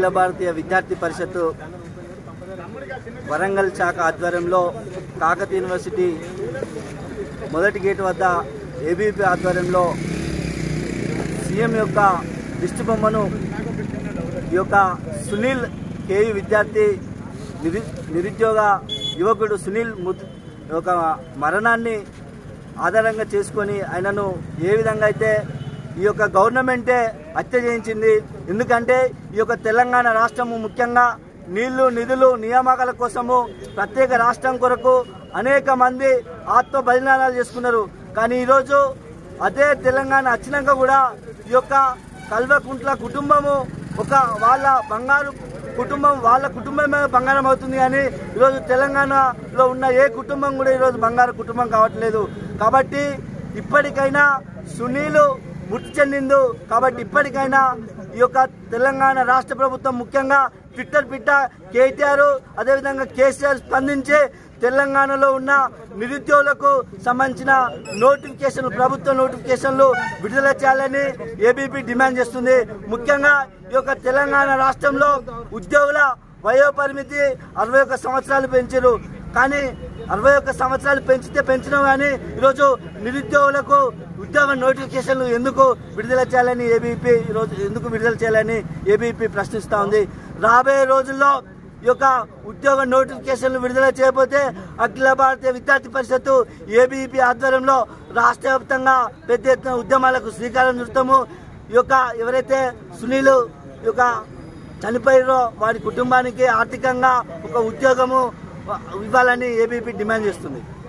అఖిల భారతీయ విద్యార్థి పరిషత్తు వరంగల్ శాఖ ఆధ్వర్యంలో కాకతీయ యూనివర్సిటీ మొదటి గేటు వద్ద ఏబీపీ ఆధ్వర్యంలో సీఎం యొక్క దిష్టి బొమ్మను ఈ యొక్క సునీల్ కేయు విద్యార్థి నిరు నిరుద్యోగ యువకుడు సునీల్ ముత్ ఒక మరణాన్ని ఆధారంగా చేసుకొని ఆయనను ఏ విధంగా అయితే ఈ యొక్క గవర్నమెంటే హత్య చేయించింది ఎందుకంటే ఈ యొక్క తెలంగాణ రాష్ట్రము ముఖ్యంగా నీళ్లు నిధులు నియామకాల కోసము ప్రత్యేక రాష్ట్రం కొరకు అనేక మంది ఆత్మ బలిదానాలు చేసుకున్నారు కానీ ఈరోజు అదే తెలంగాణ వచ్చినాక కూడా ఈ యొక్క కల్వకుంట్ల కుటుంబము ఒక వాళ్ళ బంగారు కుటుంబం వాళ్ళ కుటుంబమే బంగారం అవుతుంది కానీ ఈరోజు తెలంగాణలో ఉన్న ఏ కుటుంబం కూడా ఈరోజు బంగారు కుటుంబం కావట్లేదు కాబట్టి ఇప్పటికైనా సునీలు మృతి చెందిండు కాబట్టి ఇప్పటికైనా ఈ యొక్క తెలంగాణ రాష్ట్ర ప్రభుత్వం ముఖ్యంగా ట్విట్టర్ పిట్ట కేటీఆర్ అదేవిధంగా కేసీఆర్ స్పందించి తెలంగాణలో ఉన్న నిరుద్యోగులకు సంబంధించిన నోటిఫికేషన్లు ప్రభుత్వ నోటిఫికేషన్లు విడుదల చేయాలని ఏబీపీ డిమాండ్ చేస్తుంది ముఖ్యంగా ఈ యొక్క తెలంగాణ రాష్ట్రంలో ఉద్యోగుల వయో పరిమితి అరవై ఒక్క సంవత్సరాలు పెంచారు కానీ అరవై ఒక్క సంవత్సరాలు పెంచితే పెంచినా కానీ ఈరోజు నిరుద్యోగులకు ఉద్యోగ నోటిఫికేషన్లు ఎందుకు విడుదల చేయాలని ఏబీపీ ఈరోజు ఎందుకు విడుదల చేయాలని ఏబీపీ ప్రశ్నిస్తూ ఉంది రాబోయే రోజుల్లో ఈ యొక్క ఉద్యోగ నోటిఫికేషన్లు విడుదల చేయకపోతే అఖిల భారతీయ విద్యార్థి పరిషత్తు ఏబీపీ ఆధ్వర్యంలో రాష్ట్ర వ్యాప్తంగా పెద్ద ఎత్తున ఉద్యమాలకు శ్రీకారం చుడతాము ఈ యొక్క ఎవరైతే సునీలు ఈ యొక్క చనిపోయారో వారి కుటుంబానికి ఆర్థికంగా ఒక ఉద్యోగము ఇవ్వాలని ఏబీపీ డిమాండ్ చేస్తుంది